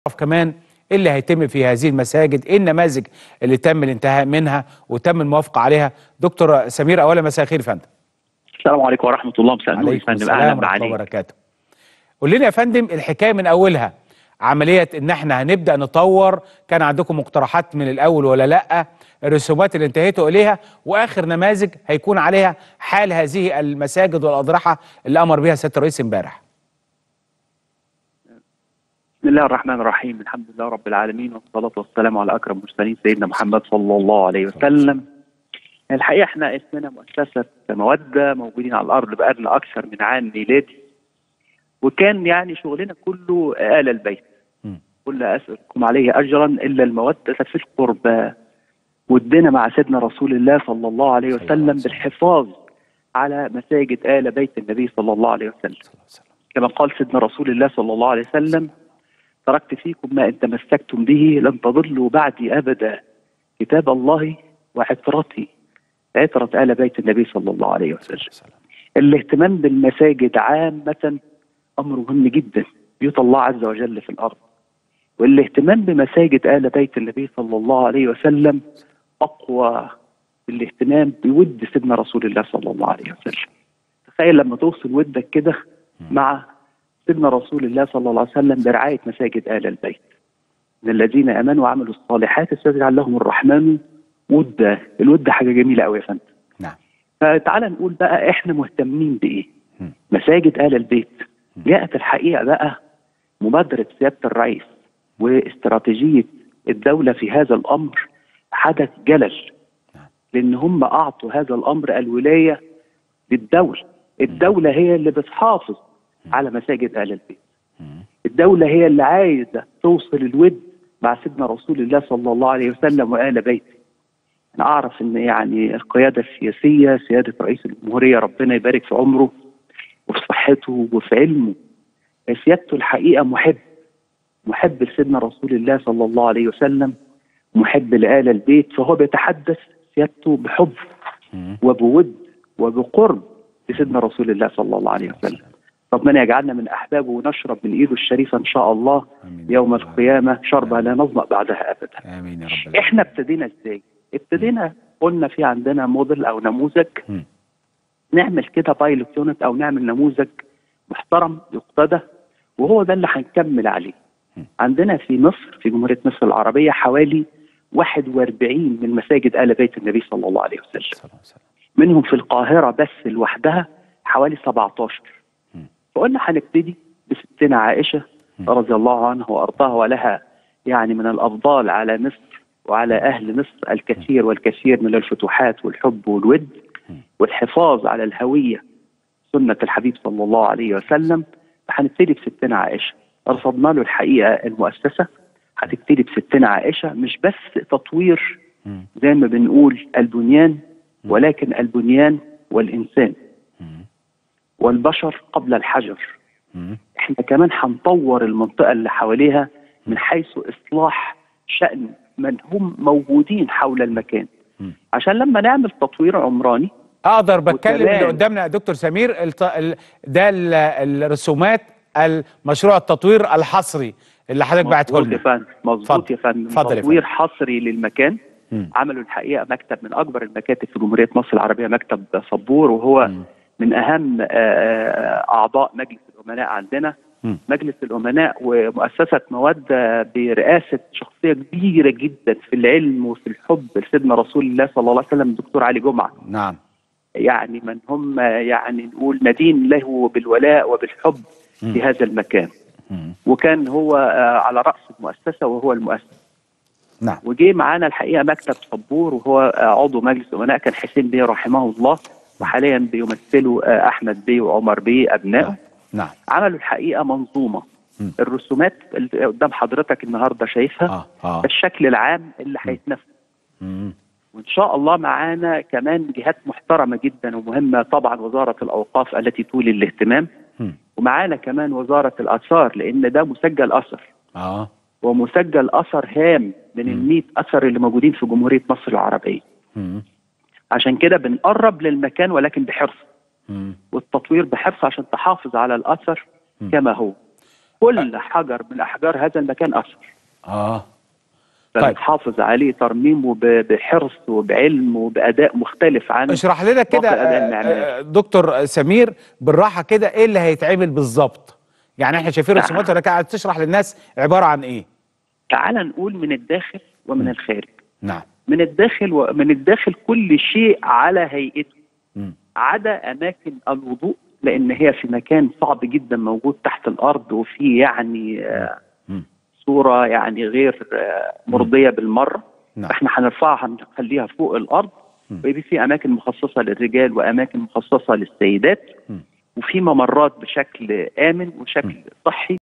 نعرف كمان ايه اللي هيتم في هذه المساجد ايه النماذج اللي تم الانتهاء منها وتم الموافقه عليها دكتور سمير اولا مساء الخير يا فندم السلام عليكم ورحمه الله مساء النور يا عليكم فندم السلام اهلا ورحمه الله بعليك وبركاته قول لنا يا فندم الحكايه من اولها عمليه ان احنا هنبدا نطور كان عندكم مقترحات من الاول ولا لا الرسومات اللي انتهيتوا اليها واخر نماذج هيكون عليها حال هذه المساجد والاضرحه اللي امر بها سياده الرئيس امبارح بسم الله الرحمن الرحيم الحمد لله رب العالمين والصلاه والسلام على اكرم المرسلين سيدنا محمد صلى الله عليه وسلم الحقيقه احنا اسمنا مؤسسه موده موجودين على الارض بقالنا اكثر من عام ميلادي وكان يعني شغلنا كله آل البيت م. قل لا اسالكم عليه اجرا الا الموده في القربى ودنا مع سيدنا رسول الله صلى الله عليه صلى الله عليه وسلم وسلم. بالحفاظ على مساجد ال بيت النبي صلى الله عليه وسلم كما قال سيدنا رسول الله صلى الله عليه وسلم تركت فيكم ما ان تمسكتم به لن تضلوا بعدي ابدا كتاب الله وعترتي عترة آل بيت النبي صلى الله عليه وسلم الاهتمام بالمساجد عامة أمر مهم جدا بيوت الله عز وجل في الأرض والاهتمام بمساجد آل بيت النبي صلى الله عليه وسلم أقوى الاهتمام بود سيدنا رسول الله صلى الله عليه وسلم تخيل لما توصل ودك كده مع سيدنا رسول الله صلى الله عليه وسلم برعاية مساجد آل البيت من الذين آمنوا وعملوا الصالحات استجعل لهم الرحمن ودا الود حاجة جميلة قوي يا فندم نعم فتعال نقول بقى احنا مهتمين بايه مم. مساجد آل البيت جاءت الحقيقة بقى مبادرة سيادة الرئيس واستراتيجية الدولة في هذا الأمر حدث جلل نعم. لأن هم أعطوا هذا الأمر الولاية للدولة الدولة هي اللي بتحافظ على مساجد آل البيت مم. الدولة هي اللي عايزة توصل الود مع سيدنا رسول الله صلى الله عليه وسلم وآل بيته أنا أعرف إن يعني القيادة السياسية سيادة رئيس الجمهورية ربنا يبارك في عمره وفي صحته وفي علمه سيادته الحقيقة محب محب لسيدنا رسول الله صلى الله عليه وسلم محب لآل البيت فهو بيتحدث سيادته بحب مم. وبود وبقرب لسيدنا رسول الله صلى الله عليه وسلم ربنا يجعلنا من أحبابه ونشرب من إيده الشريفة إن شاء الله آمين. يوم القيامة شربها لا نظمأ بعدها أبدا امين يا رب العالمين احنا ابتدينا ازاي ابتدينا قلنا في عندنا موديل او نموذج مم. نعمل كده بايلوت يونت او نعمل نموذج محترم يقتدى وهو ده اللي هنكمل عليه م. عندنا في مصر في جمهورية مصر العربية حوالي 41 من مساجد آل بيت النبي صلى الله عليه وسلم صلى الله عليه وسلم. منهم في القاهرة بس لوحدها حوالي 17 مم. فقلنا هنبتدي بستنا عائشة مم. رضي الله عنها وأرضاها ولها يعني من الأفضال على مصر وعلى أهل مصر الكثير والكثير من الفتوحات والحب والود مم. والحفاظ على الهوية سنة الحبيب صلى الله عليه وسلم هنبتدي بستنا عائشة رصدنا له الحقيقة المؤسسة هتبتدي بستنا عائشة مش بس تطوير مم. زي ما بنقول البنيان ولكن البنيان والإنسان مم. والبشر قبل الحجر مم. احنا كمان هنطور المنطقة اللي حواليها من حيث إصلاح شأن من هم موجودين حول المكان مم. عشان لما نعمل تطوير عمراني اقدر بتكلم وكمان- اللي قدامنا يا دكتور سمير الت... ال... ده ال... الرسومات المشروع التطوير الحصري اللي حضرتك بعته مظبوط يا لنا فندم اتفضل. مظبوط يا فندم اتفضل يا تطوير حصري للمكان مم. عملوا الحقيقة مكتب من أكبر المكاتب في جمهورية مصر العربية مكتب صبور وهو مم. من أهم آه، آه، أعضاء مجلس الأمناء عندنا مم. مجلس الأمناء ومؤسسة مودة برئاسة شخصية كبيرة جدا في العلم وفي الحب لسيدنا رسول الله صلى الله عليه وسلم الدكتور علي جمعة نعم يعني من هم يعني نقول ندين له بالولاء وبالحب مم. في هذا المكان مم. وكان هو آه، على رأس المؤسسة وهو المؤسس نعم وجي معانا الحقيقه مكتب صبور وهو آه، عضو مجلس الامناء كان حسين بيه رحمه الله وحاليا بيمثلوا آه، احمد بيه وعمر بيه ابنائه نعم عملوا الحقيقه منظومه مم. الرسومات اللي قدام حضرتك النهارده شايفها اه اه الشكل العام اللي هيتنفذ مم. وان شاء الله معانا كمان جهات محترمه جدا ومهمه طبعا وزاره الاوقاف التي تولي الاهتمام مم. ومعانا كمان وزاره الاثار لان ده مسجل اثر اه ومسجل اثر هام من ال 100 اثر اللي موجودين في جمهوريه مصر العربيه مم. عشان كده بنقرب للمكان ولكن بحرص مم. والتطوير بحرص عشان تحافظ على الاثر مم. كما هو كل حجر من احجار هذا المكان اثر اه طيب. فبنحافظ عليه ترميمه ب- بحرص وبعلم وباداء مختلف عن اشرح لنا كده باقي الأداء آه، المعماري. آه، دكتور سمير بالراحه كده ايه اللي هيتعمل بالظبط يعني احنا شايفين رسومات ولكن قاعد تشرح للناس عباره عن ايه تعال نقول من الداخل ومن الخارج نعم من الداخل ومن الداخل كل شيء على هيئته مم. عدا اماكن الوضوء لان هي في مكان صعب جدا موجود تحت الارض وفي يعني آه، مم. صوره يعني غير آه، مرضيه بالمره نعم. فاحنا هنرفعها نخليها فوق الارض ويبقى في اماكن مخصصه للرجال واماكن مخصصه للسيدات مم. وفي ممرات بشكل امن وشكل صحي